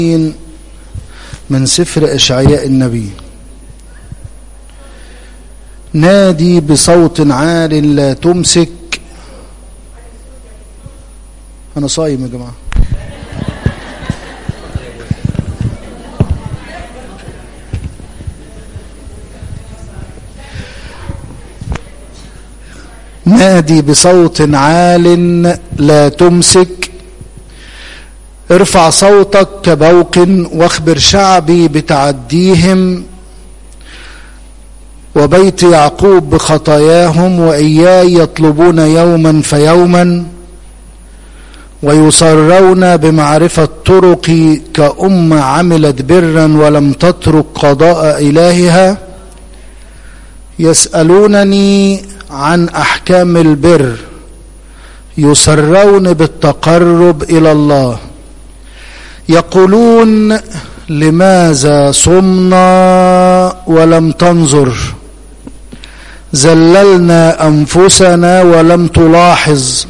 من سفر إشعياء النبي نادي بصوت عال لا تمسك أنا صايم يا جماعة نادي بصوت عال لا تمسك ارفع صوتك كبوق واخبر شعبي بتعديهم وبيت يعقوب بخطاياهم وإياي يطلبون يوما فيوما ويصرون بمعرفة طرق كأم عملت برا ولم تترك قضاء إلهها يسألونني عن أحكام البر يسرون بالتقرب إلى الله يقولون لماذا صمنا ولم تنظر زللنا أنفسنا ولم تلاحظ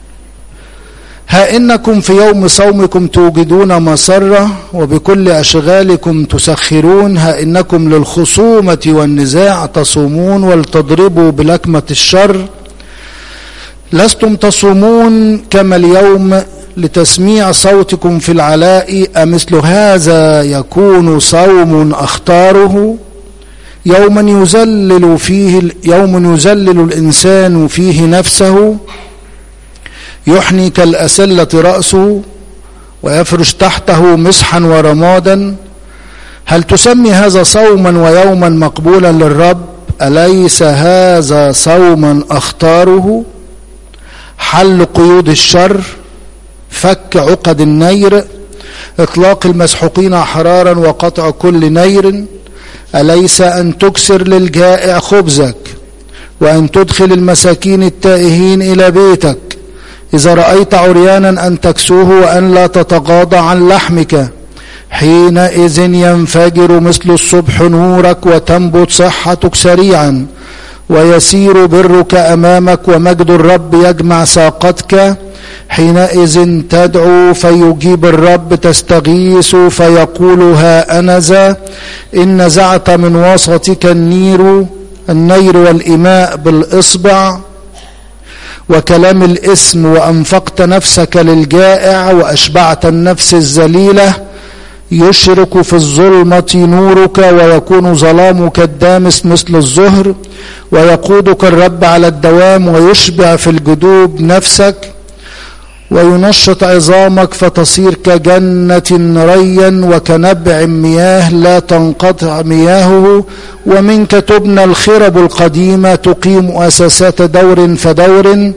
ها إنكم في يوم صومكم توجدون مسرة وبكل أشغالكم تسخرون ها إنكم للخصومة والنزاع تصومون ولتضربوا بلكمة الشر لستم تصومون كما اليوم لتسميع صوتكم في العلاء أمثل هذا يكون صوم أختاره يوما يزلل فيه يوم يزلل الإنسان فيه نفسه يحني كالأسلة رأسه ويفرش تحته مسحا ورمادا هل تسمي هذا صوما ويوما مقبولا للرب أليس هذا صوما أختاره حل قيود الشر فك عقد النير إطلاق المسحوقين حرارا وقطع كل نير أليس أن تكسر للجائع خبزك وأن تدخل المساكين التائهين إلى بيتك إذا رأيت عريانا أن تكسوه وأن لا تتغاضى عن لحمك حينئذ ينفجر مثل الصبح نورك وتنبت صحتك سريعا ويسير برك أمامك ومجد الرب يجمع ساقتك حينئذ تدعو فيجيب الرب تستغيث فيقول ها أنا ذا إن نزعت من وسطك النير النير والإماء بالإصبع وكلام الاسم وأنفقت نفسك للجائع وأشبعت النفس الذليلة يشرك في الظلمة نورك ويكون ظلامك الدامس مثل الظهر ويقودك الرب على الدوام ويشبع في الجدوب نفسك وينشط عظامك فتصير كجنة ريا وكنبع مياه لا تنقطع مياهه ومنك تبنى الخرب القديمة تقيم أساسات دور فدور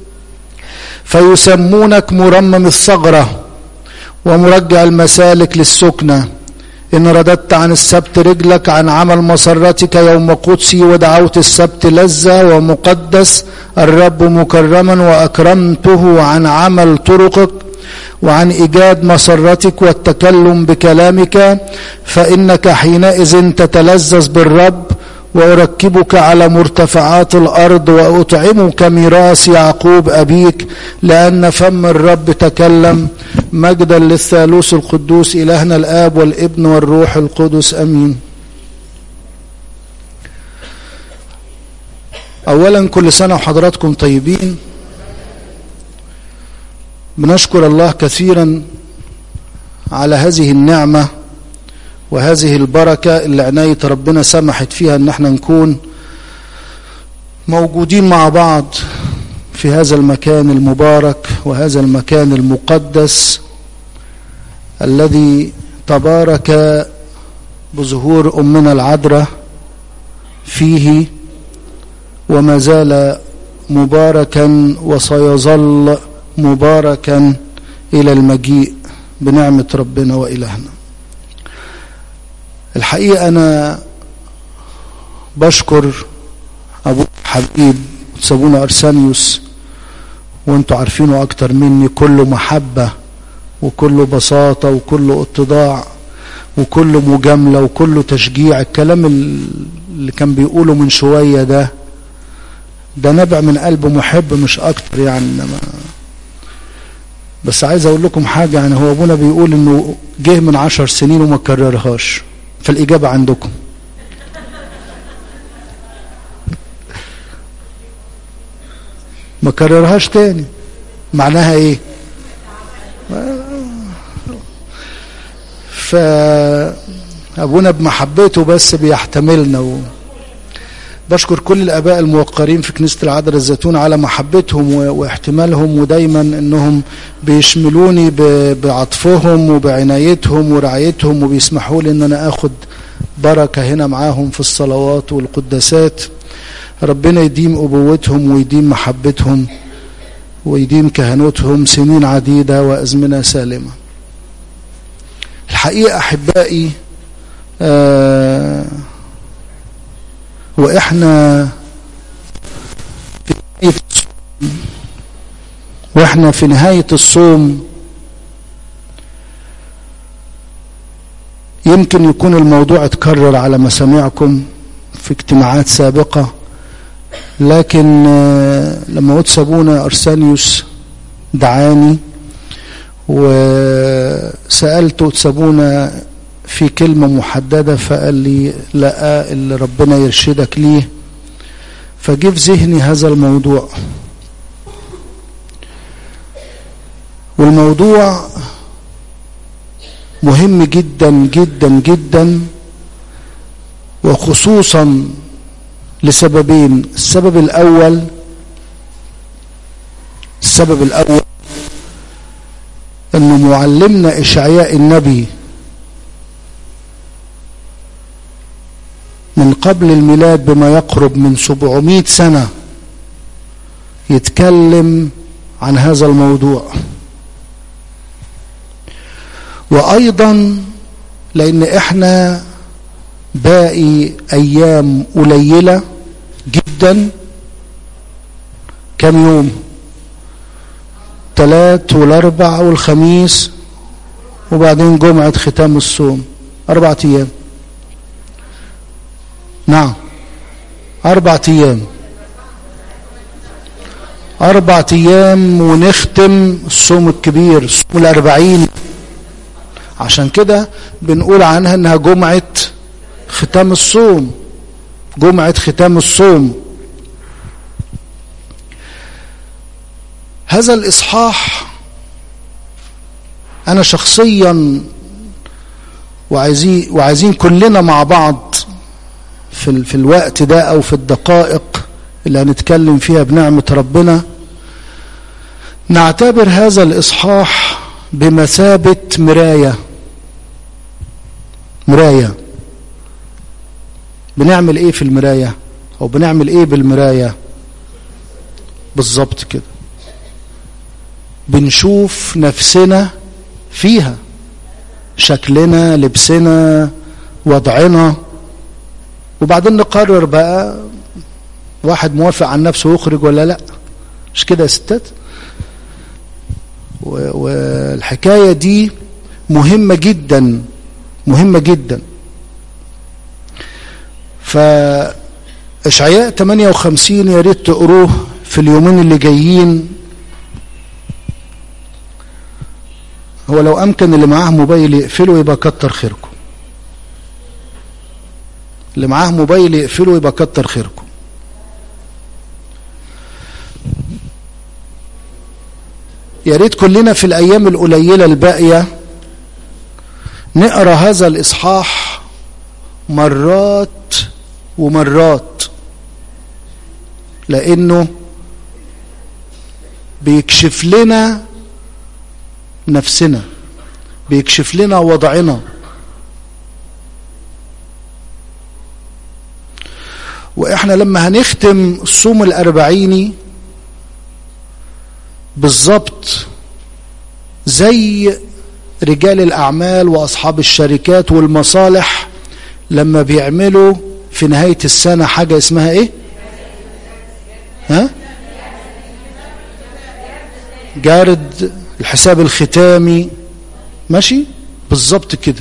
فيسمونك مرمم الثغرة ومرجع المسالك للسكنة إن رددت عن السبت رجلك عن عمل مسرتك يوم قدسي ودعوت السبت لذة ومقدس الرب مكرما وأكرمته عن عمل طرقك وعن إيجاد مسرتك والتكلم بكلامك فإنك حينئذ تتلذذ بالرب وأركبك على مرتفعات الأرض وأطعمك ميراث يعقوب أبيك لأن فم الرب تكلم مجدا للثالوث القدوس إلهنا الآب والابن والروح القدس أمين أولا كل سنة وحضراتكم طيبين بنشكر الله كثيرا على هذه النعمة وهذه البركة اللي عناية ربنا سمحت فيها ان احنا نكون موجودين مع بعض في هذا المكان المبارك وهذا المكان المقدس الذي تبارك بظهور أمنا العذراء فيه وما زال مباركا وسيظل مباركا إلى المجيء بنعمة ربنا وإلهنا الحقيقة أنا بشكر أبو حبيب سابونا أرسانيوس وانتوا عارفينه أكتر مني كله محبة وكله بساطة وكله اتضاع وكله مجاملة وكله تشجيع الكلام اللي كان بيقوله من شوية ده ده نبع من قلب محب مش أكتر يعني إنما بس عايز اقول لكم حاجة يعني هو ابونا بيقول انه جه من عشر سنين وما كررهاش فالاجابة عندكم ما كررهاش تاني معناها ايه فابونا بمحبته بس بيحتملنا و... بشكر كل الاباء الموقرين في كنيسه العذراء الزيتون على محبتهم واحتمالهم ودايما انهم بيشملوني بعطفهم وبعنايتهم ورعايتهم وبيسمحوا لي ان انا اخد بركه هنا معاهم في الصلوات والقداسات ربنا يديم ابوتهم ويديم محبتهم ويديم كهنوتهم سنين عديده وازمنه سالمه الحقيقه احبائي آه واحنا في نهاية واحنا في نهاية الصوم يمكن يكون الموضوع اتكرر على مسامعكم في اجتماعات سابقة لكن لما قلت سابونا أرسانيوس دعاني وسألته سابونا في كلمة محددة فقال لي لا اللي ربنا يرشدك ليه فجه في ذهني هذا الموضوع والموضوع مهم جدا جدا جدا وخصوصا لسببين السبب الأول السبب الأول أن معلمنا إشعياء النبي من قبل الميلاد بما يقرب من 700 سنة يتكلم عن هذا الموضوع وأيضا لأن إحنا باقي أيام قليلة جدا كم يوم ثلاث والأربع والخميس وبعدين جمعة ختام الصوم أربعة أيام نعم أربعة أيام أربعة أيام ونختم الصوم الكبير الصوم الأربعين عشان كده بنقول عنها إنها جمعة ختام الصوم جمعة ختام الصوم هذا الإصحاح أنا شخصيا وعايزين, وعايزين كلنا مع بعض في, في الوقت ده أو في الدقائق اللي هنتكلم فيها بنعمة ربنا نعتبر هذا الإصحاح بمثابة مراية مراية بنعمل ايه في المراية او بنعمل ايه بالمراية بالظبط كده بنشوف نفسنا فيها شكلنا لبسنا وضعنا وبعدين نقرر بقى واحد موافق عن نفسه يخرج ولا لا مش كده يا ستات والحكاية دي مهمة جدا مهمة جدا فإشعياء 58 يا ريت تقروه في اليومين اللي جايين هو لو أمكن اللي معاه موبايل يقفله يبقى كتر خيركم اللي معاه موبايل يقفله يبقى كتر خيركم يا ريت كلنا في الأيام القليلة الباقية نقرأ هذا الإصحاح مرات ومرات لأنه بيكشف لنا نفسنا بيكشف لنا وضعنا واحنا لما هنختم الصوم الاربعيني بالظبط زي رجال الاعمال واصحاب الشركات والمصالح لما بيعملوا في نهاية السنة حاجة اسمها ايه ها جارد الحساب الختامي ماشي بالظبط كده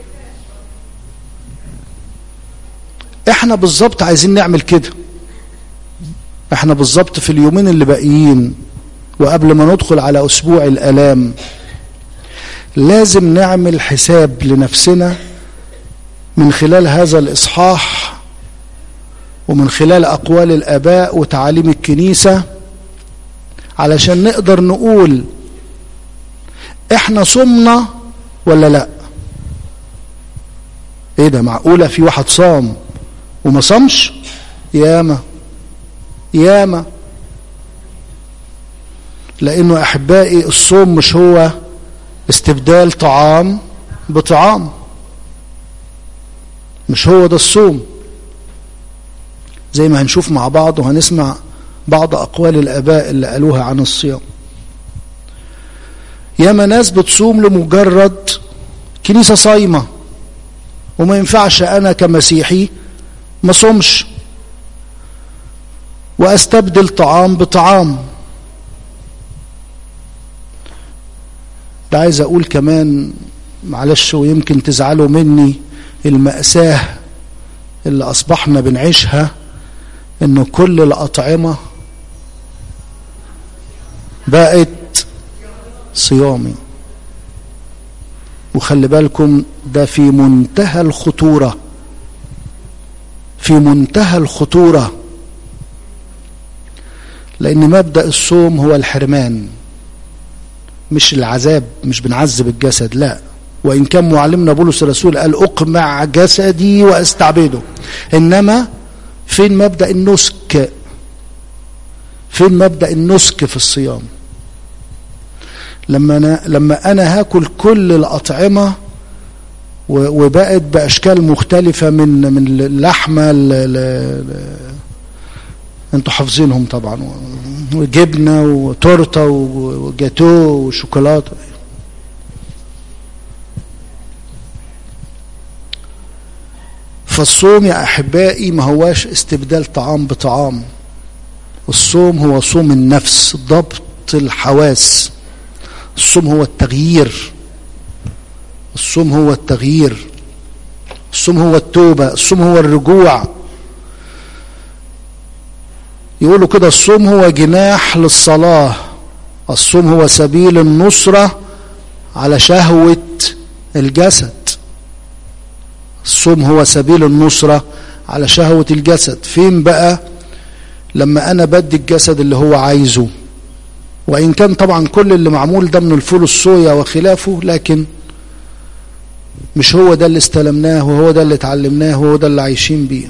احنا بالظبط عايزين نعمل كده احنا بالظبط في اليومين اللي باقيين وقبل ما ندخل على أسبوع الألام لازم نعمل حساب لنفسنا من خلال هذا الإصحاح ومن خلال أقوال الآباء وتعاليم الكنيسة علشان نقدر نقول احنا صمنا ولا لا ايه ده معقولة في واحد صام وما صامش ياما ياما لانه احبائي الصوم مش هو استبدال طعام بطعام مش هو ده الصوم زي ما هنشوف مع بعض وهنسمع بعض أقوال الآباء اللي قالوها عن الصيام ياما ناس بتصوم لمجرد كنيسة صايمة وما ينفعش أنا كمسيحي ما صومش وأستبدل طعام بطعام ده عايز أقول كمان معلش ويمكن تزعلوا مني المأساة اللي أصبحنا بنعيشها إنه كل الأطعمة بقت صيامي وخلي بالكم ده في منتهى الخطورة في منتهى الخطورة لأن مبدأ الصوم هو الحرمان مش العذاب مش بنعذب الجسد لا وإن كان معلمنا بولس الرسول قال أقمع جسدي وأستعبده إنما فين مبدأ النسك فين مبدأ النسك في الصيام لما أنا, لما أنا هاكل كل الأطعمة وبقت بأشكال مختلفة من من اللحمة انتوا حافظينهم طبعا وجبنة وتورتة وجاتو وشوكولاتة فالصوم يا أحبائي ما هواش استبدال طعام بطعام الصوم هو صوم النفس ضبط الحواس الصوم هو التغيير الصوم هو التغيير الصوم هو التوبة الصوم هو الرجوع يقولوا كده الصوم هو جناح للصلاة الصوم هو سبيل النصرة على شهوة الجسد الصوم هو سبيل النصرة على شهوة الجسد فين بقى لما أنا بدي الجسد اللي هو عايزه وإن كان طبعا كل اللي معمول ده من الفول الصويا وخلافه لكن مش هو ده اللي استلمناه وهو ده اللي اتعلمناه وهو ده اللي عايشين بيه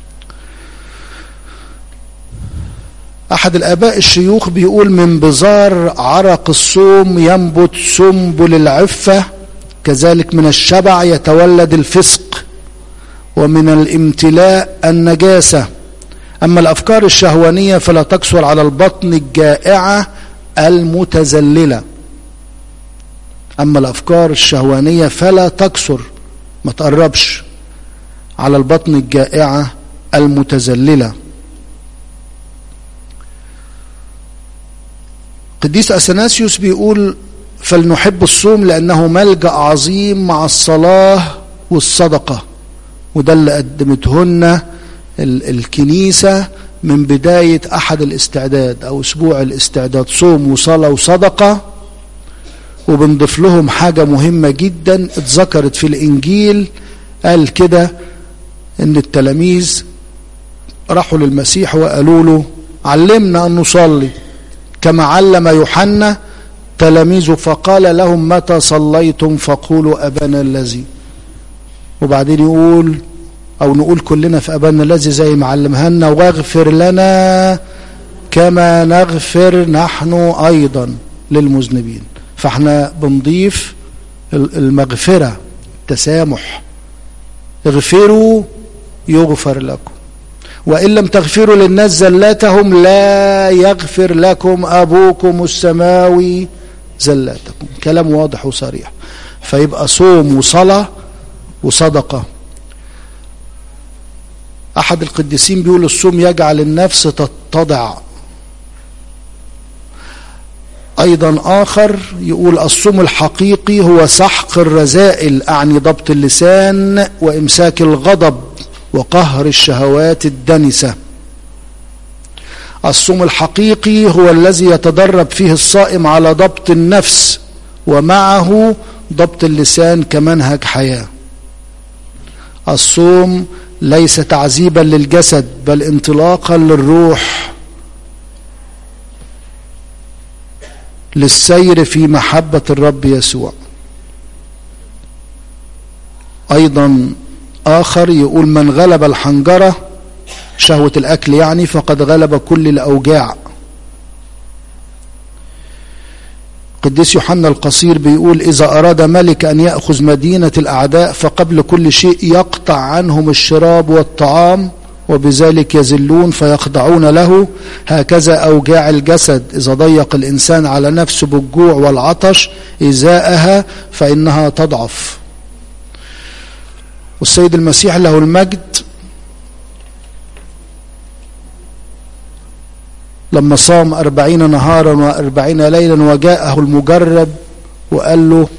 أحد الآباء الشيوخ بيقول من بزار عرق الصوم ينبت سنبل العفة كذلك من الشبع يتولد الفسق ومن الامتلاء النجاسة أما الأفكار الشهوانية فلا تكسر على البطن الجائعة المتزللة أما الأفكار الشهوانية فلا تكسر ما تقربش على البطن الجائعة المتزللة قديس أثناسيوس بيقول فلنحب الصوم لأنه ملجأ عظيم مع الصلاة والصدقة وده اللي قدمتهن الكنيسة من بداية أحد الاستعداد أو أسبوع الاستعداد صوم وصلاة وصدقة وبنضيف لهم حاجة مهمة جدا اتذكرت في الإنجيل قال كده إن التلاميذ راحوا للمسيح وقالوا له علمنا أن نصلي كما علم يوحنا تلاميذه فقال لهم متى صليتم فقولوا أبانا الذي وبعدين يقول أو نقول كلنا في أبانا الذي زي ما علمها لنا واغفر لنا كما نغفر نحن أيضا للمذنبين فاحنا بنضيف المغفرة التسامح اغفروا يغفر لكم وإن لم تغفروا للناس زلاتهم لا يغفر لكم أبوكم السماوي زلاتكم كلام واضح وصريح فيبقى صوم وصلاة وصدقة أحد القديسين بيقول الصوم يجعل النفس تتضع أيضا آخر يقول الصوم الحقيقي هو سحق الرذائل أعني ضبط اللسان وإمساك الغضب وقهر الشهوات الدنسة الصوم الحقيقي هو الذي يتدرب فيه الصائم على ضبط النفس ومعه ضبط اللسان كمنهج حياة الصوم ليس تعذيبا للجسد بل انطلاقا للروح للسير في محبة الرب يسوع أيضا آخر يقول من غلب الحنجرة شهوة الأكل يعني فقد غلب كل الأوجاع قديس يوحنا القصير بيقول إذا أراد ملك أن يأخذ مدينة الأعداء فقبل كل شيء يقطع عنهم الشراب والطعام وبذلك يزلون فيخضعون له هكذا أوجاع الجسد إذا ضيق الإنسان على نفسه بالجوع والعطش إزاءها فإنها تضعف والسيد المسيح له المجد لما صام أربعين نهارا وأربعين ليلا وجاءه المجرب وقال له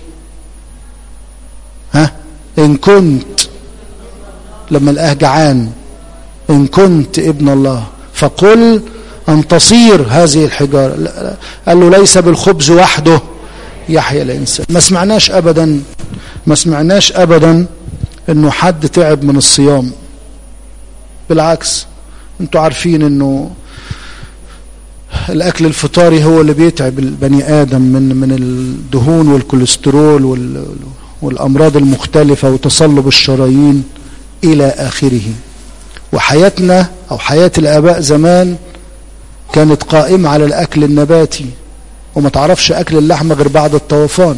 ها إن كنت لما لقاه جعان إن كنت ابن الله فقل أن تصير هذه الحجارة قال له ليس بالخبز وحده يحيى الإنسان ما سمعناش أبدا ما سمعناش أبدا أنه حد تعب من الصيام بالعكس انتوا عارفين أنه الأكل الفطاري هو اللي بيتعب البني آدم من من الدهون والكوليسترول والأمراض المختلفة وتصلب الشرايين إلى آخره وحياتنا أو حياة الآباء زمان كانت قائمة على الأكل النباتي وما تعرفش أكل اللحمة غير بعد الطوفان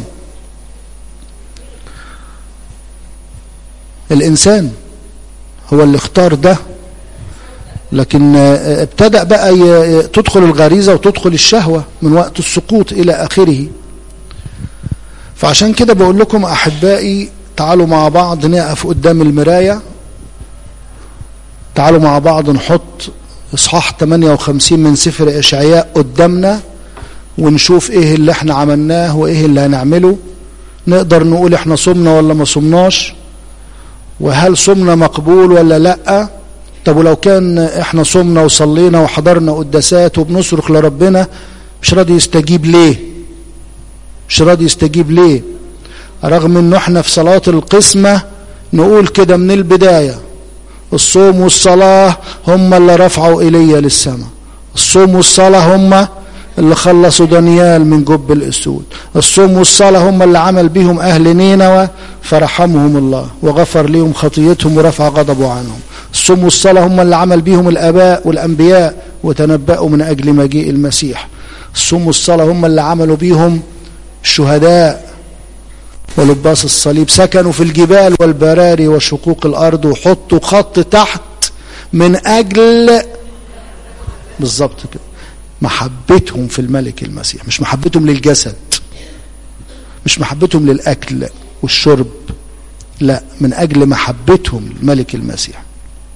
الإنسان هو اللي اختار ده لكن ابتدأ بقى تدخل الغريزة وتدخل الشهوة من وقت السقوط إلى آخره فعشان كده بقول لكم أحبائي تعالوا مع بعض نقف قدام المراية تعالوا مع بعض نحط إصحاح 58 من سفر إشعياء قدامنا ونشوف إيه اللي احنا عملناه وإيه اللي هنعمله نقدر نقول احنا صمنا ولا ما صمناش وهل صمنا مقبول ولا لأ طب ولو كان احنا صمنا وصلينا وحضرنا قداسات وبنصرخ لربنا مش راضي يستجيب ليه مش راضي يستجيب ليه رغم انه احنا في صلاة القسمة نقول كده من البداية الصوم والصلاة هم اللي رفعوا إلي للسماء الصوم والصلاة هم اللي خلصوا دانيال من جب الأسود الصوم والصلاة هم اللي عمل بهم أهل نينوى فرحمهم الله وغفر لهم خطيتهم ورفع غضبه عنهم الصوم والصلاة هم اللي عمل بهم الآباء والأنبياء وتنبأوا من أجل مجيء المسيح الصوم والصلاة هم اللي عملوا بهم الشهداء ولباس الصليب سكنوا في الجبال والبراري وشقوق الأرض وحطوا خط تحت من أجل بالظبط كده محبتهم في الملك المسيح مش محبتهم للجسد مش محبتهم للأكل والشرب لا من أجل محبتهم للملك المسيح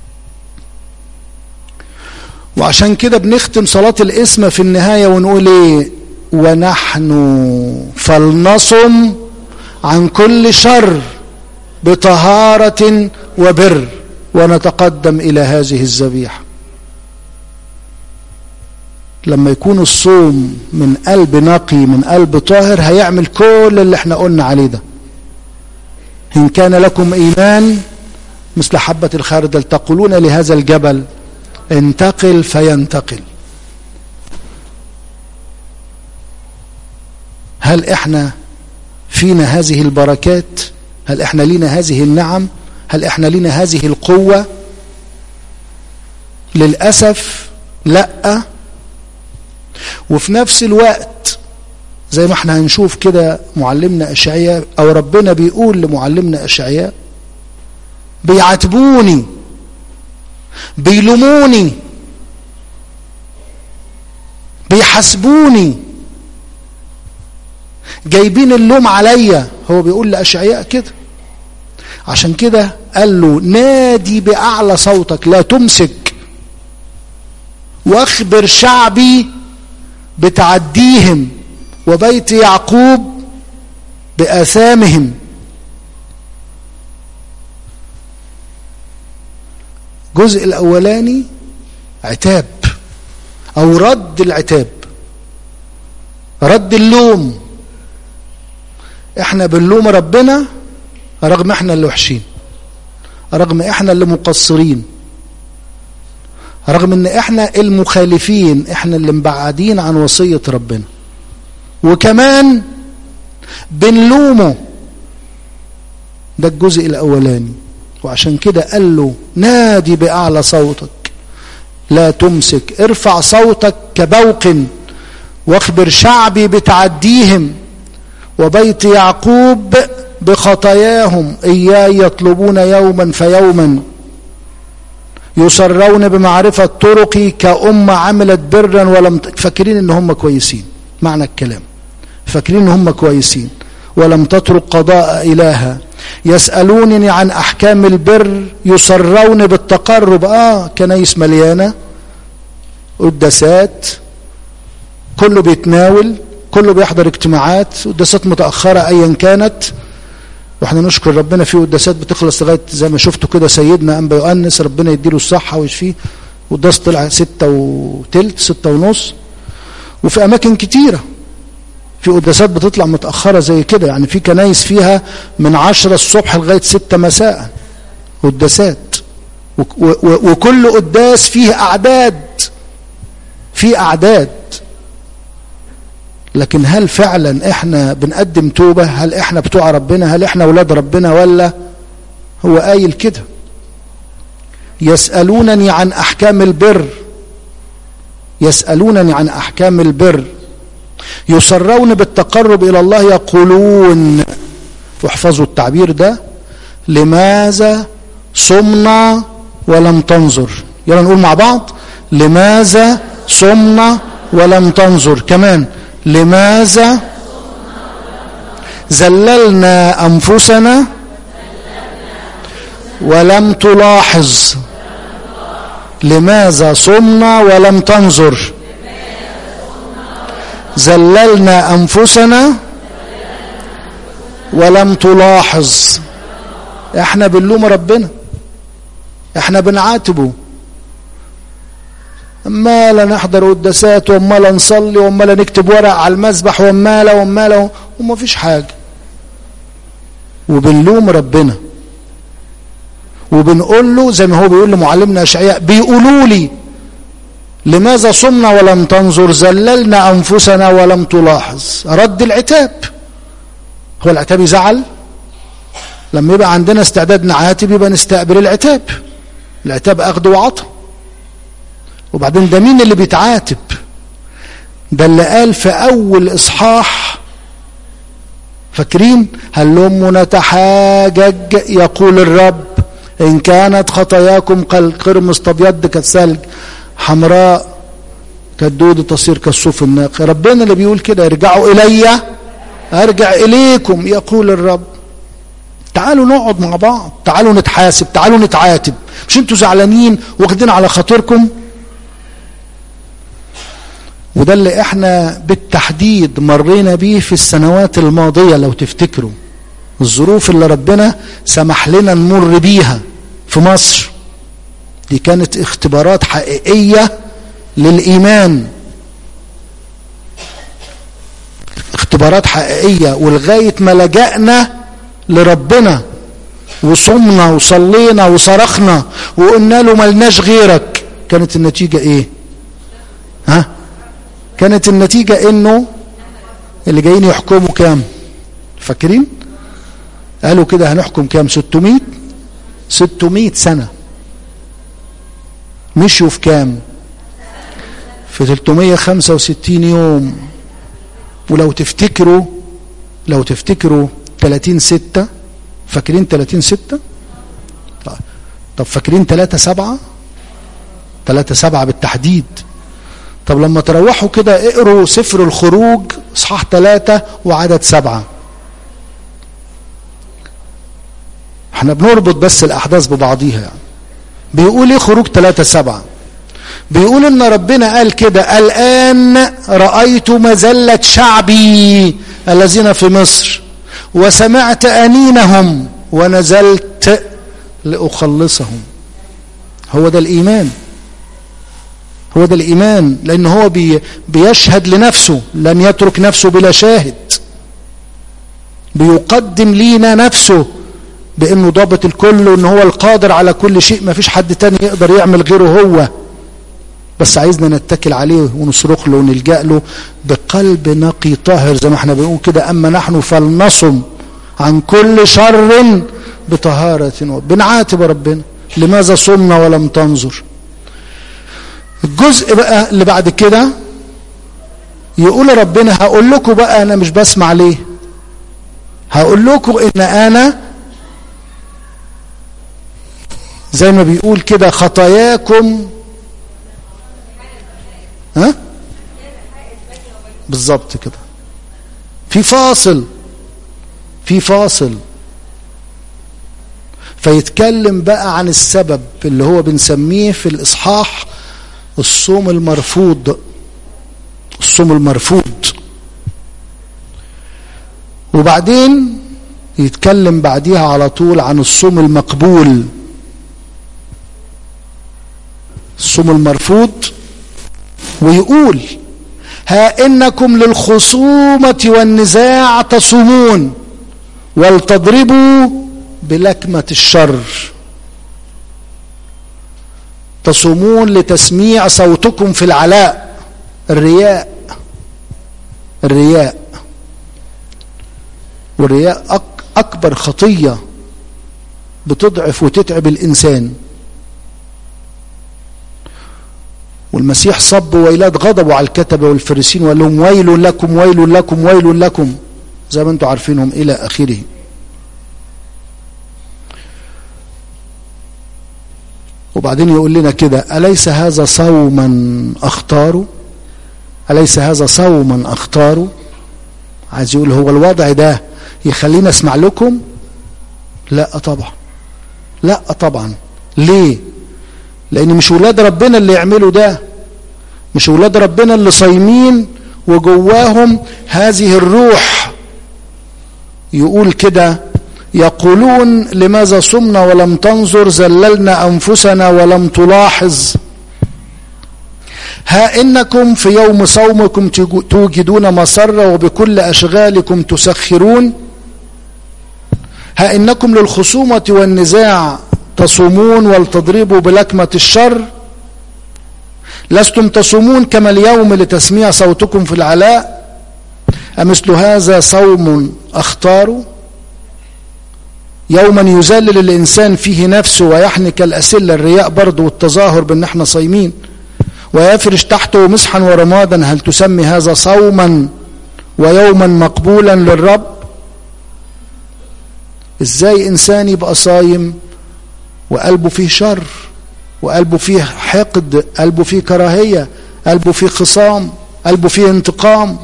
وعشان كده بنختم صلاة الاسم في النهاية ونقول ايه ونحن فلنصم عن كل شر بطهارة وبر ونتقدم إلى هذه الذبيحة لما يكون الصوم من قلب نقي من قلب طاهر هيعمل كل اللي احنا قلنا عليه ده إن كان لكم إيمان مثل حبة الخردل تقولون لهذا الجبل انتقل فينتقل هل احنا فينا هذه البركات هل احنا لنا هذه النعم هل احنا لنا هذه القوة للأسف لا وفي نفس الوقت زي ما احنا هنشوف كده معلمنا أشعياء أو ربنا بيقول لمعلمنا أشعياء بيعاتبوني بيلوموني بيحاسبوني جايبين اللوم عليا هو بيقول لأشعياء كده عشان كده قال له نادي بأعلى صوتك لا تمسك واخبر شعبي بتعديهم وبيت يعقوب بآثامهم الجزء الأولاني عتاب او رد العتاب رد اللوم احنا بنلوم ربنا رغم احنا اللي وحشين رغم احنا اللي مقصرين رغم ان احنا المخالفين احنا اللي مبعدين عن وصية ربنا وكمان بنلومه ده الجزء الاولاني وعشان كده قال له نادي باعلى صوتك لا تمسك ارفع صوتك كبوق واخبر شعبي بتعديهم وبيت يعقوب بخطاياهم إياي يطلبون يوما فيوما يسرون بمعرفة طرقي كأمة عملت برا ولم فاكرين ان هم كويسين معنى الكلام فاكرين ان هم كويسين ولم تترك قضاء إلها يسألونني عن أحكام البر يسرون بالتقرب آه كنايس مليانة قداسات كله بيتناول كله بيحضر اجتماعات قداسات متأخرة أيا كانت واحنا نشكر ربنا في قداسات بتخلص لغاية زي ما شفتوا كده سيدنا أنبا يؤنس ربنا يديله الصحة ويشفيه والقداس طلع ستة وتلت ستة ونص وفي أماكن كتيرة في قداسات بتطلع متأخرة زي كده يعني في كنايس فيها من عشرة الصبح لغاية ستة مساء قداسات وكل قداس فيه أعداد في أعداد لكن هل فعلا احنا بنقدم توبة هل احنا بتوع ربنا هل احنا اولاد ربنا ولا هو قايل كده يسألونني عن احكام البر يسألونني عن احكام البر يسرون بالتقرب الى الله يقولون واحفظوا التعبير ده لماذا صمنا ولم تنظر يلا نقول مع بعض لماذا صمنا ولم تنظر كمان لماذا زللنا أنفسنا ولم تلاحظ لماذا صمنا ولم تنظر زللنا أنفسنا ولم تلاحظ احنا بنلوم ربنا احنا بنعاتبه امال نحضر قداسات وامال نصلي وامال نكتب ورق على المسبح وامال وامال وما فيش حاجه وبنلوم ربنا وبنقول له زي ما هو بيقول لمعلمنا اشعياء بيقولوا لي لماذا صمنا ولم تنظر زللنا انفسنا ولم تلاحظ رد العتاب هو العتاب يزعل لما يبقى عندنا استعداد نعاتب يبقى نستقبل العتاب العتاب اخذ وعطى وبعدين ده مين اللي بيتعاتب ده اللي قال في اول اصحاح فاكرين هل نتحاجج يقول الرب ان كانت خطاياكم كالقرمز تبيض كالثلج حمراء كالدود تصير كالصوف الناقي ربنا اللي بيقول كده ارجعوا الي ارجع اليكم يقول الرب تعالوا نقعد مع بعض تعالوا نتحاسب تعالوا نتعاتب مش انتوا زعلانين واخدين على خاطركم وده اللي احنا بالتحديد مرينا بيه في السنوات الماضية لو تفتكروا الظروف اللي ربنا سمح لنا نمر بيها في مصر دي كانت اختبارات حقيقية للإيمان اختبارات حقيقية ولغاية ما لجأنا لربنا وصمنا وصلينا وصرخنا وقلنا له ملناش غيرك كانت النتيجة ايه ها كانت النتيجة انه اللي جايين يحكموا كام فاكرين قالوا كده هنحكم كام 600 600 سنة مشوا في كام في 365 يوم ولو تفتكروا لو تفتكروا 30 6 فاكرين 30 6 طب فاكرين 3 7 3 7 بالتحديد طب لما تروحوا كده اقروا سفر الخروج اصحاح ثلاثة وعدد سبعة احنا بنربط بس الاحداث ببعضيها يعني بيقول ايه خروج ثلاثة سبعة بيقول ان ربنا قال كده الان رأيت مزلة شعبي الذين في مصر وسمعت انينهم ونزلت لأخلصهم هو ده الإيمان هو ده الإيمان لأن هو بي بيشهد لنفسه لن يترك نفسه بلا شاهد بيقدم لينا نفسه بأنه ضابط الكل وأنه هو القادر على كل شيء ما فيش حد تاني يقدر يعمل غيره هو بس عايزنا نتكل عليه ونصرخ له ونلجأ له بقلب نقي طاهر زي ما احنا بنقول كده أما نحن فلنصم عن كل شر بطهارة بنعاتب ربنا لماذا صمنا ولم تنظر الجزء بقى اللي بعد كده يقول ربنا هقول لكم بقى انا مش بسمع ليه هقول لكم ان انا زي ما بيقول كده خطاياكم ها بالظبط كده في فاصل في فاصل فيتكلم بقى عن السبب اللي هو بنسميه في الإصحاح الصوم المرفوض الصوم المرفوض وبعدين يتكلم بعديها على طول عن الصوم المقبول الصوم المرفوض ويقول ها إنكم للخصومة والنزاع تصومون ولتضربوا بلكمة الشر تصومون لتسميع صوتكم في العلاء الرياء الرياء والرياء أك أكبر خطية بتضعف وتتعب الإنسان والمسيح صب ويلات غضبوا على الكتبة والفريسين وقال لهم ويل لكم ويل لكم ويل لكم زي ما انتم عارفينهم إلى آخره وبعدين يقول لنا كده أليس هذا صوما أختاره أليس هذا صوما أختاره عايز يقول هو الوضع ده يخلينا اسمع لكم لا طبعا لا طبعا ليه لان مش ولاد ربنا اللي يعملوا ده مش ولاد ربنا اللي صايمين وجواهم هذه الروح يقول كده يقولون لماذا صمنا ولم تنظر زللنا أنفسنا ولم تلاحظ ها إنكم في يوم صومكم توجدون مسرة وبكل أشغالكم تسخرون ها إنكم للخصومة والنزاع تصومون ولتضربوا بلكمة الشر لستم تصومون كما اليوم لتسميع صوتكم في العلاء أمثل هذا صوم أختاره يوما يذلل الإنسان فيه نفسه ويحنك الأسلة الرياء برضه والتظاهر بأن احنا صايمين ويفرش تحته مسحا ورمادا هل تسمي هذا صوما ويوما مقبولا للرب ازاي انسان يبقى صايم وقلبه فيه شر وقلبه فيه حقد قلبه فيه كراهية قلبه فيه خصام قلبه فيه انتقام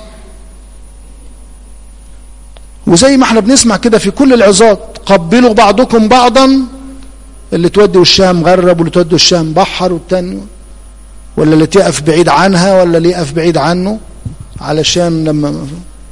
وزي ما احنا بنسمع كده في كل العظات قبلوا بعضكم بعضا اللي تودي وشها مغرب واللي تودي وشها مبحر والتاني ولا اللي تقف بعيد عنها ولا اللي يقف بعيد عنه علشان لما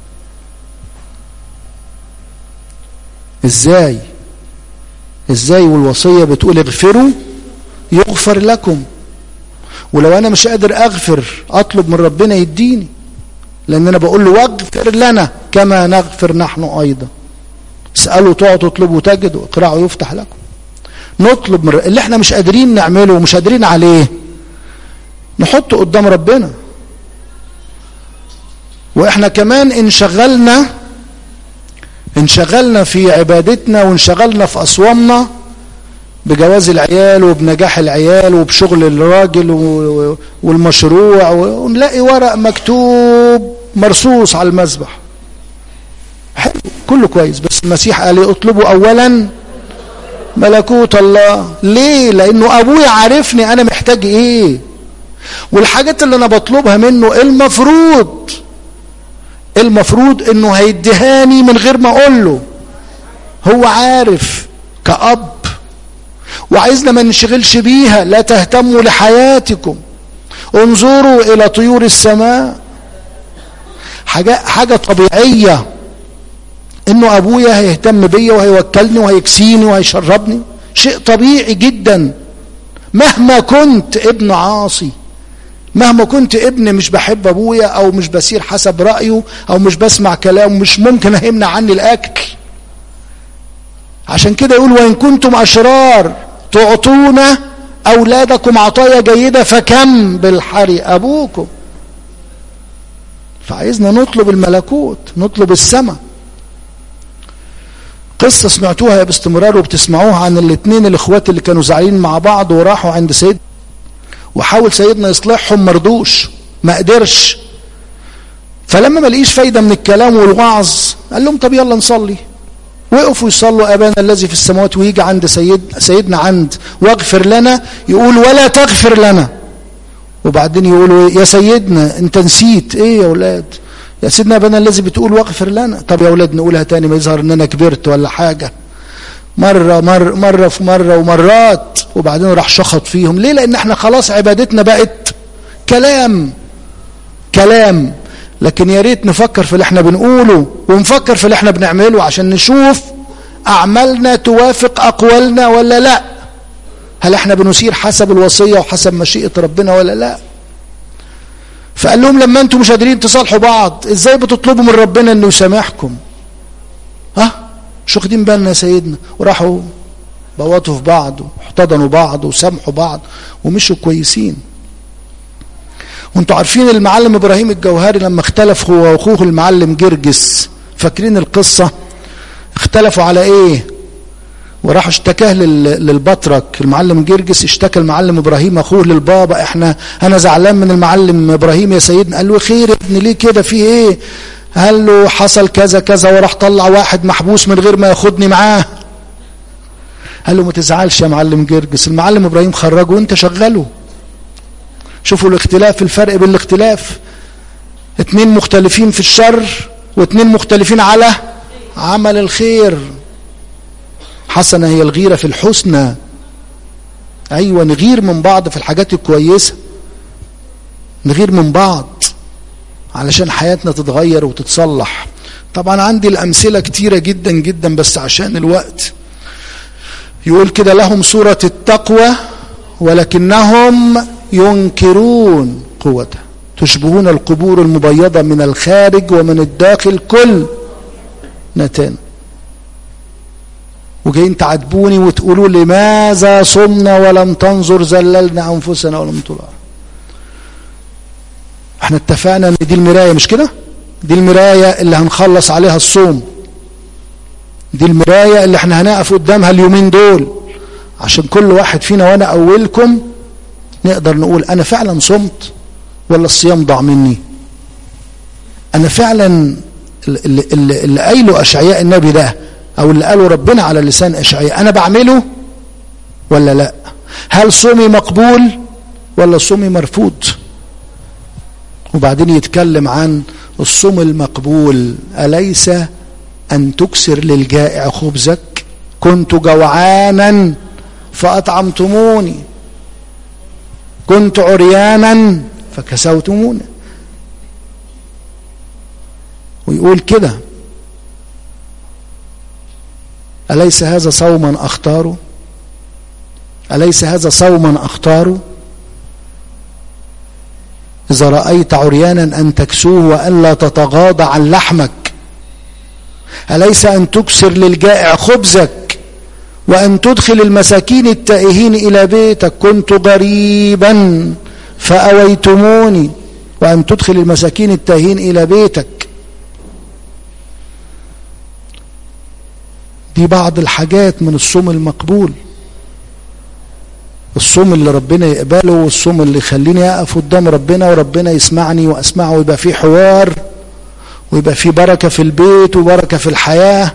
ازاي ازاي والوصية بتقول اغفروا يغفر لكم ولو انا مش قادر اغفر اطلب من ربنا يديني لان انا بقول له واغفر لنا كما نغفر نحن ايضا اسالوا تعطوا اطلبوا تجدوا اقرأوا يفتح لكم نطلب من اللي احنا مش قادرين نعمله ومش قادرين عليه نحطه قدام ربنا واحنا كمان انشغلنا انشغلنا في عبادتنا وانشغلنا في أصوامنا بجواز العيال وبنجاح العيال وبشغل الراجل والمشروع ونلاقي ورق مكتوب مرصوص على المذبح حلو كله كويس بس المسيح قال لي اطلبوا اولا ملكوت الله ليه لانه ابويا عارفني انا محتاج ايه والحاجات اللي انا بطلبها منه المفروض المفروض انه هيدهاني من غير ما اقول له هو عارف كأب وعايزنا ما نشغلش بيها لا تهتموا لحياتكم انظروا الى طيور السماء حاجة, حاجة طبيعية انه ابويا هيهتم بيا وهيوكلني وهيكسيني وهيشربني شيء طبيعي جدا مهما كنت ابن عاصي مهما كنت ابن مش بحب ابويا او مش بسير حسب رايه او مش بسمع كلامه مش ممكن هيمنع عني الاكل عشان كده يقول وان كنتم اشرار تعطون اولادكم عطايا جيده فكم بالحري ابوكم فعايزنا نطلب الملكوت نطلب السماء قصة سمعتوها باستمرار وبتسمعوها عن الاثنين الاخوات اللي كانوا زعلين مع بعض وراحوا عند سيد وحاول سيدنا يصلحهم مردوش ما قدرش فلما ما لقيش فايدة من الكلام والوعظ قال لهم طب يلا نصلي وقفوا يصلوا أبانا الذي في السماوات ويجي عند سيد سيدنا عند واغفر لنا يقول ولا تغفر لنا وبعدين يقولوا يا سيدنا انت نسيت ايه يا اولاد يا سيدنا ابانا الذي بتقول واغفر لنا طب يا اولاد نقولها تاني ما يظهر ان انا كبرت ولا حاجه مرة مر مرة في مرة ومرات وبعدين راح شخط فيهم ليه لان احنا خلاص عبادتنا بقت كلام كلام لكن يا ريت نفكر في اللي احنا بنقوله ونفكر في اللي احنا بنعمله عشان نشوف اعمالنا توافق اقوالنا ولا لا هل احنا بنسير حسب الوصية وحسب مشيئة ربنا ولا لا فقال لهم لما انتم مش قادرين تصالحوا بعض ازاي بتطلبوا من ربنا انه يسامحكم ها مش واخدين بالنا يا سيدنا وراحوا بواتوا في بعض واحتضنوا بعض وسامحوا بعض ومشوا كويسين وانتوا عارفين المعلم ابراهيم الجوهري لما اختلف هو واخوه المعلم جرجس فاكرين القصة اختلفوا على ايه وراح اشتكاه للبطرك المعلم جرجس اشتكى المعلم ابراهيم اخوه للبابا احنا انا زعلان من المعلم ابراهيم يا سيدنا قال له خير يا ابني ليه كده في ايه قال له حصل كذا كذا وراح طلع واحد محبوس من غير ما ياخدني معاه قال له ما تزعلش يا معلم جرجس المعلم ابراهيم خرجه وانت شغله شوفوا الاختلاف الفرق بين الاختلاف اتنين مختلفين في الشر واتنين مختلفين على عمل الخير حسنة هي الغيرة في الحسنى أيوة نغير من بعض في الحاجات الكويسة نغير من بعض علشان حياتنا تتغير وتتصلح طبعا عندي الأمثلة كتيرة جدا جدا بس عشان الوقت يقول كده لهم صورة التقوى ولكنهم ينكرون قوتها تشبهون القبور المبيضة من الخارج ومن الداخل كل نتان وجايين تعاتبوني وتقولوا لماذا صمنا ولم تنظر زللنا انفسنا ولم طلع احنا اتفقنا ان دي المرايه مش كده دي المرايه اللي هنخلص عليها الصوم دي المرايه اللي احنا هنقف قدامها اليومين دول عشان كل واحد فينا وانا اولكم نقدر نقول انا فعلا صمت ولا الصيام ضاع مني انا فعلا اللي, اللي, اللي قايله اشعياء النبي ده او اللي قاله ربنا على لسان اشعياء انا بعمله ولا لا هل صومي مقبول ولا صومي مرفوض وبعدين يتكلم عن الصوم المقبول أليس أن تكسر للجائع خبزك كنت جوعانا فأطعمتموني كنت عريانا فكسوتموني ويقول كده أليس هذا صوما أختاره أليس هذا صوما أختاره إذا رأيت عريانا أن تكسوه وألا تتغاضى عن لحمك أليس أن تكسر للجائع خبزك وأن تدخل المساكين التائهين إلى بيتك كنت غريبا فأويتموني وأن تدخل المساكين التائهين إلى بيتك دي بعض الحاجات من الصوم المقبول الصوم اللي ربنا يقبله والصوم اللي يخليني اقف قدام ربنا وربنا يسمعني واسمعه ويبقى فيه حوار ويبقى فيه بركه في البيت وبركه في الحياه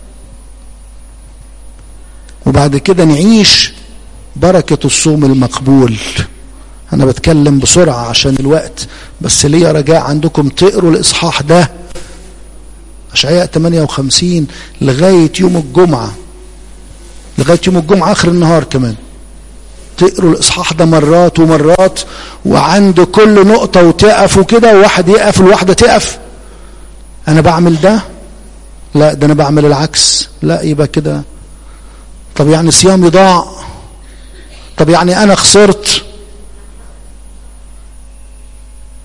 وبعد كده نعيش بركه الصوم المقبول انا بتكلم بسرعه عشان الوقت بس ليا رجاء عندكم تقروا الاصحاح ده اشعياء 58 لغايه يوم الجمعه لغايه يوم الجمعه اخر النهار كمان تقروا الاصحاح ده مرات ومرات وعند كل نقطه وتقفوا كده وواحد يقف والواحده تقف انا بعمل ده لا ده انا بعمل العكس لا يبقى كده طب يعني صيامي ضاع طب يعني انا خسرت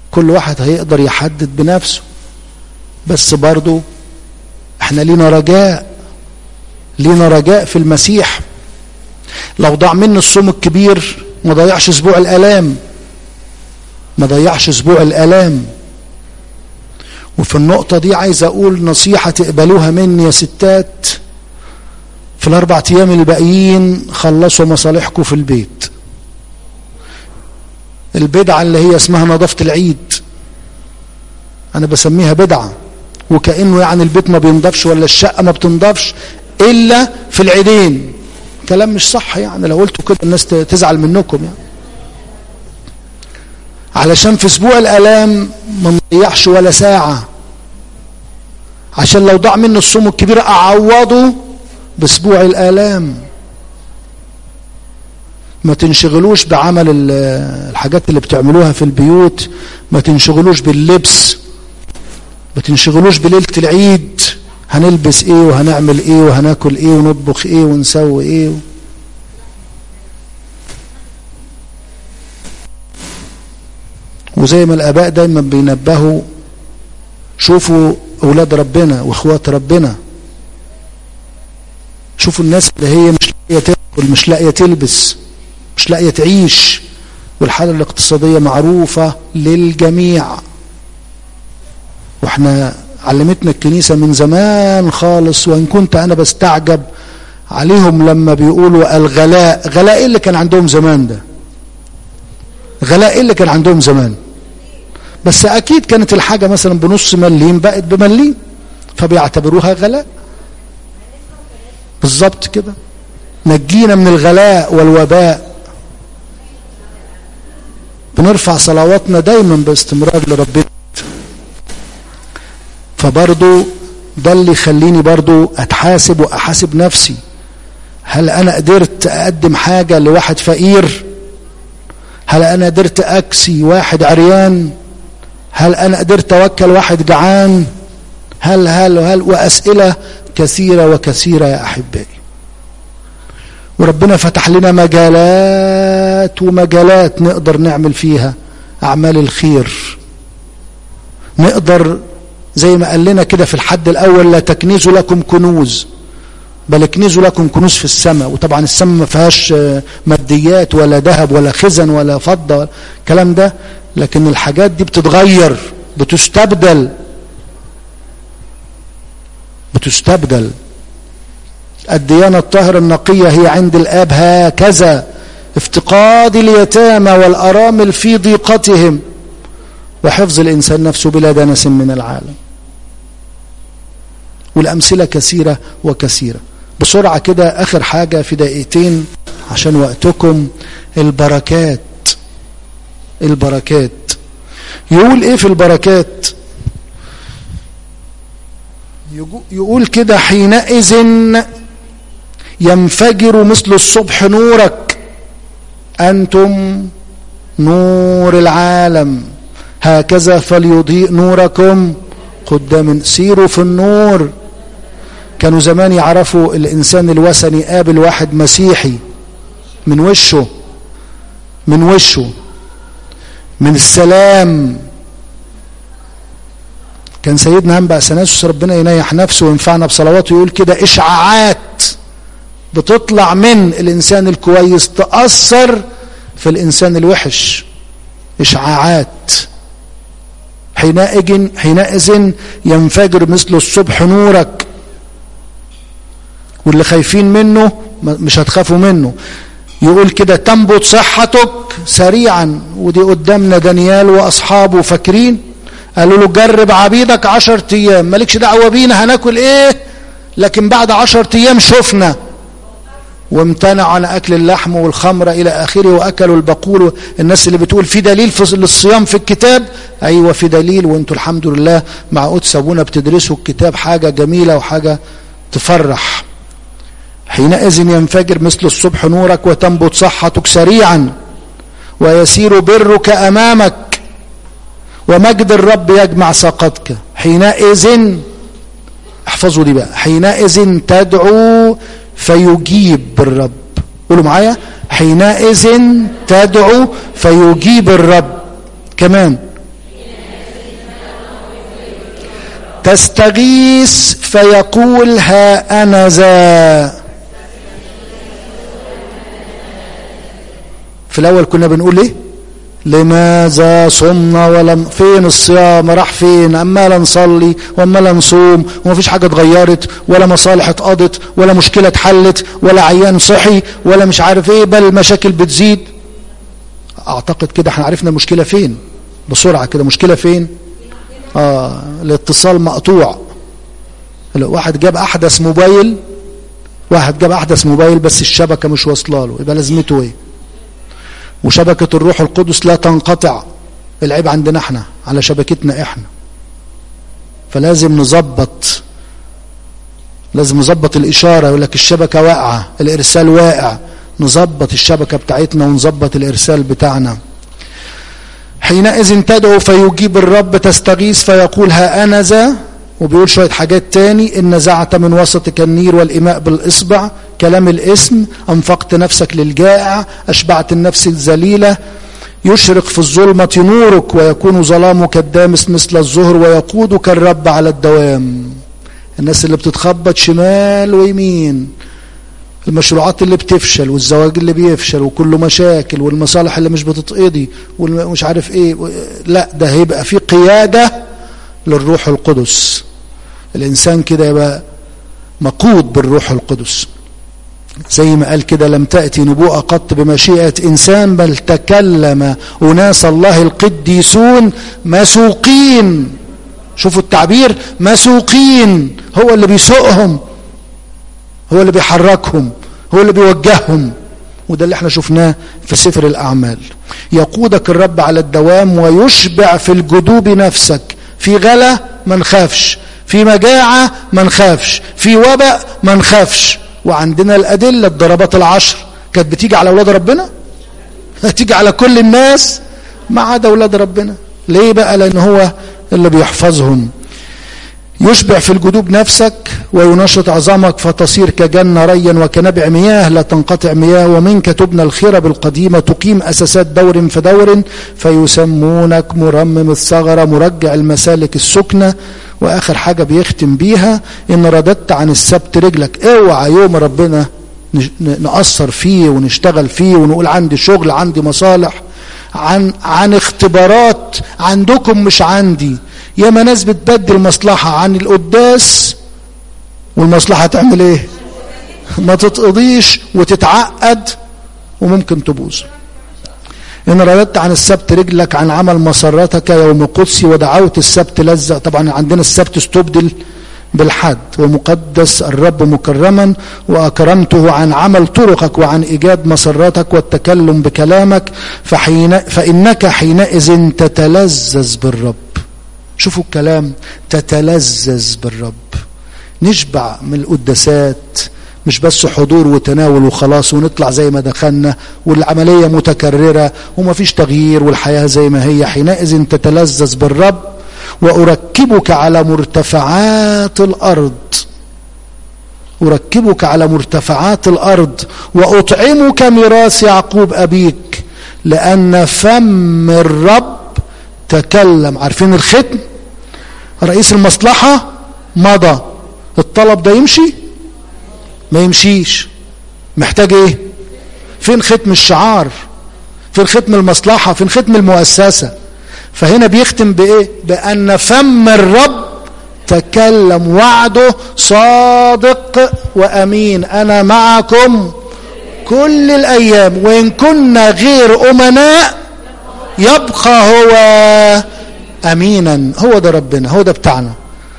كل واحد هيقدر يحدد بنفسه بس برضو احنا لينا رجاء لينا رجاء في المسيح لو ضاع مني الصوم الكبير ما ضيعش اسبوع الالام ما ضيعش اسبوع الالام وفي النقطة دي عايز اقول نصيحة تقبلوها مني يا ستات في الاربع ايام الباقيين خلصوا مصالحكم في البيت البدعة اللي هي اسمها نظافة العيد انا بسميها بدعة وكأنه يعني البيت ما بينضفش ولا الشقة ما بتنضفش الا في العيدين كلام مش صح يعني لو قلتوا كده الناس تزعل منكم يعني علشان في اسبوع الالام ما نضيعش ولا ساعة عشان لو ضاع مني الصوم الكبير اعوضه باسبوع الالام ما تنشغلوش بعمل الحاجات اللي بتعملوها في البيوت ما تنشغلوش باللبس ما تنشغلوش بليلة العيد هنلبس ايه وهنعمل ايه وهناكل ايه ونطبخ ايه ونسوي ايه وزي ما الاباء دايما بينبهوا شوفوا اولاد ربنا واخوات ربنا شوفوا الناس اللي هي مش لاقيه تاكل مش لاقيه تلبس مش لاقيه تعيش والحاله الاقتصاديه معروفه للجميع واحنا علمتنا الكنيسة من زمان خالص وإن كنت أنا بستعجب عليهم لما بيقولوا الغلاء غلاء إيه اللي كان عندهم زمان ده غلاء إيه اللي كان عندهم زمان بس أكيد كانت الحاجة مثلا بنص مليم بقت بمليم فبيعتبروها غلاء بالظبط كده نجينا من الغلاء والوباء بنرفع صلواتنا دايما باستمرار لربنا فبرضو ده اللي يخليني برضو اتحاسب واحاسب نفسي هل انا قدرت اقدم حاجة لواحد فقير هل انا قدرت اكسي واحد عريان هل انا قدرت اوكل واحد جعان هل هل هل واسئلة كثيرة وكثيرة يا احبائي وربنا فتح لنا مجالات ومجالات نقدر نعمل فيها اعمال الخير نقدر زي ما قال لنا كده في الحد الأول لا تكنزوا لكم كنوز بل اكنزوا لكم كنوز في السماء وطبعا السماء ما فيهاش ماديات ولا ذهب ولا خزن ولا فضة الكلام ده لكن الحاجات دي بتتغير بتستبدل بتستبدل الديانة الطاهرة النقية هي عند الآب هكذا افتقاد اليتامى والأرامل في ضيقتهم وحفظ الإنسان نفسه بلا دنس من العالم والأمثلة كثيرة وكثيرة بسرعة كده آخر حاجة في دقيقتين عشان وقتكم البركات البركات يقول ايه في البركات يقول كده حينئذ ينفجر مثل الصبح نورك أنتم نور العالم هكذا فليضيء نوركم قدام سيروا في النور كانوا زمان يعرفوا الإنسان الوثني قابل واحد مسيحي من وشه من وشه من السلام كان سيدنا أنبأ سناسوس ربنا ينيح نفسه وينفعنا بصلواته يقول كده إشعاعات بتطلع من الإنسان الكويس تأثر في الإنسان الوحش إشعاعات حينئذ حينئذ ينفجر مثل الصبح نورك واللي خايفين منه مش هتخافوا منه يقول كده تنبت صحتك سريعا ودي قدامنا دانيال واصحابه فاكرين قالوا له جرب عبيدك عشر ايام مالكش دعوه بينا هناكل ايه لكن بعد عشر ايام شفنا وامتنعوا عن اكل اللحم والخمر الى اخره واكلوا البقول الناس اللي بتقول في دليل في للصيام في الكتاب ايوه في دليل وانتوا الحمد لله مع قدس ابونا بتدرسوا الكتاب حاجه جميله وحاجه تفرح حينئذ ينفجر مثل الصبح نورك وتنبت صحتك سريعا ويسير برك امامك ومجد الرب يجمع ساقتك حينئذ احفظوا دي بقى حينئذ تدعو فيجيب الرب قولوا معايا حينئذ تدعو فيجيب الرب كمان تستغيث فيقول ها أنا ذا في الأول كنا بنقول إيه لماذا صمنا ولم فين الصيام راح فين عمال نصلي وعمال نصوم ومفيش حاجة اتغيرت ولا مصالح اتقضت ولا مشكلة اتحلت ولا عيان صحي ولا مش عارف ايه بل المشاكل بتزيد اعتقد كده احنا عرفنا المشكلة فين بسرعة كده مشكلة فين اه الاتصال مقطوع واحد جاب احدث موبايل واحد جاب احدث موبايل بس الشبكة مش واصله له يبقى لازمته ايه وشبكة الروح القدس لا تنقطع العيب عندنا احنا على شبكتنا احنا فلازم نظبط لازم نظبط الإشارة يقول لك الشبكة واقعة الإرسال واقع نظبط الشبكة بتاعتنا ونظبط الإرسال بتاعنا حينئذ تدعو فيجيب الرب تستغيث فيقول ها أنا ذا وبيقول شوية حاجات تاني إن نزعت من وسطك النير والإماء بالإصبع كلام الاسم أنفقت نفسك للجائع أشبعت النفس الذليلة يشرق في الظلمة نورك ويكون ظلامك الدامس مثل الظهر ويقودك الرب على الدوام الناس اللي بتتخبط شمال ويمين المشروعات اللي بتفشل والزواج اللي بيفشل وكله مشاكل والمصالح اللي مش بتتقضي ومش عارف ايه لا ده هيبقى في قيادة للروح القدس الإنسان كده يبقى مقود بالروح القدس زي ما قال كده لم تأتي نبوءة قط بمشيئة إنسان بل تكلم أناس الله القديسون مسوقين شوفوا التعبير مسوقين هو اللي بيسوقهم هو اللي بيحركهم هو اللي بيوجههم وده اللي احنا شفناه في سفر الأعمال يقودك الرب على الدوام ويشبع في الجدوب نفسك في غلا ما نخافش في مجاعة ما نخافش في وباء ما نخافش وعندنا الأدلة الضربات العشر كانت بتيجي على أولاد ربنا هتيجي على كل الناس ما عدا أولاد ربنا ليه بقى لأن هو اللي بيحفظهم يشبع في الجدوب نفسك وينشط عظامك فتصير كجنة ريا وكنبع مياه لا تنقطع مياه ومنك تبنى الخرب القديمة تقيم أساسات دور فدور فيسمونك مرمم الثغرة مرجع المسالك السكنة وآخر حاجة بيختم بيها إن رددت عن السبت رجلك اوعى يوم ربنا نأثر فيه ونشتغل فيه ونقول عندي شغل عندي مصالح عن عن اختبارات عندكم مش عندي ياما ناس بتبدل مصلحة عن القداس والمصلحة تعمل ايه ما تتقضيش وتتعقد وممكن تبوظ إن رددت عن السبت رجلك عن عمل مسرتك يوم قدسي ودعوت السبت لذة طبعا عندنا السبت استبدل بالحد ومقدس الرب مكرما وأكرمته عن عمل طرقك وعن إيجاد مسراتك والتكلم بكلامك فحين فإنك حينئذ تتلذذ بالرب شوفوا الكلام تتلذذ بالرب نشبع من القداسات مش بس حضور وتناول وخلاص ونطلع زي ما دخلنا والعملية متكررة وما فيش تغيير والحياة زي ما هي حينئذ تتلذذ بالرب وأركبك على مرتفعات الأرض أركبك على مرتفعات الأرض وأطعمك ميراث يعقوب أبيك لأن فم الرب تكلم عارفين الختم رئيس المصلحة مضى الطلب ده يمشي ما يمشيش محتاج ايه فين ختم الشعار فين ختم المصلحة فين ختم المؤسسة فهنا بيختم بايه بان فم الرب تكلم وعده صادق وامين انا معكم كل الايام وان كنا غير امناء يبقى هو امينا هو ده ربنا هو ده بتاعنا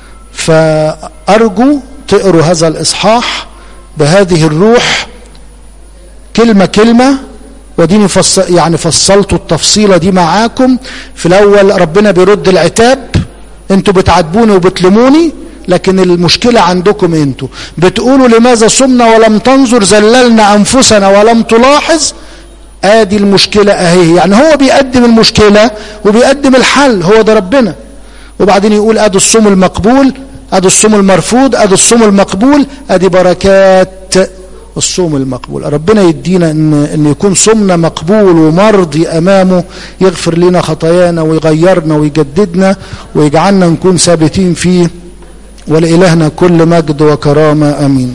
فارجو تقروا هذا الاصحاح بهذه الروح كلمة كلمة وديني فصل يعني فصلت التفصيلة دي معاكم في الأول ربنا بيرد العتاب انتوا بتعاتبوني وبتلموني لكن المشكلة عندكم انتوا بتقولوا لماذا صمنا ولم تنظر زللنا أنفسنا ولم تلاحظ ادي المشكلة اهي يعني هو بيقدم المشكلة وبيقدم الحل هو ده ربنا وبعدين يقول ادي الصوم المقبول ادي الصوم المرفوض ادي الصوم المقبول ادي بركات الصوم المقبول ربنا يدينا ان, إن يكون صومنا مقبول ومرضي امامه يغفر لنا خطايانا ويغيرنا ويجددنا ويجعلنا نكون ثابتين فيه ولإلهنا كل مجد وكرامة أمين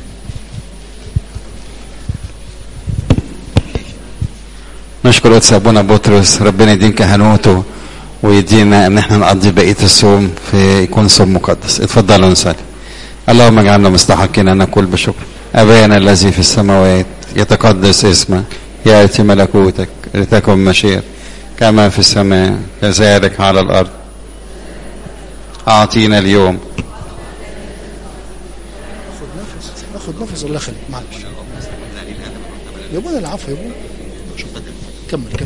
نشكر قدس ابونا بطرس ربنا يدين كهنوته ويدينا ان احنا نقضي بقيه الصوم في يكون صوم مقدس اتفضلوا نصلي اللهم اجعلنا مستحقين ان نقول بشكر ابانا الذي في السماوات يتقدس اسمك ياتي ملكوتك لتكن مشيئتك كما في السماء كذلك على الارض اعطينا اليوم ناخد نفس الله يخليك معلش يا ابونا العفو يا ابونا شكرا كمل كمل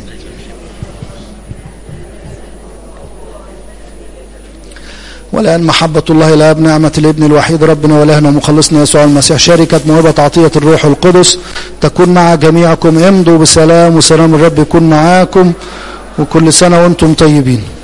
والآن محبة الله الآب نعمة الابن الوحيد ربنا ولهنا مخلصنا يسوع المسيح شركة موهبة عطية الروح القدس تكون مع جميعكم امضوا بسلام وسلام الرب يكون معاكم وكل سنة وانتم طيبين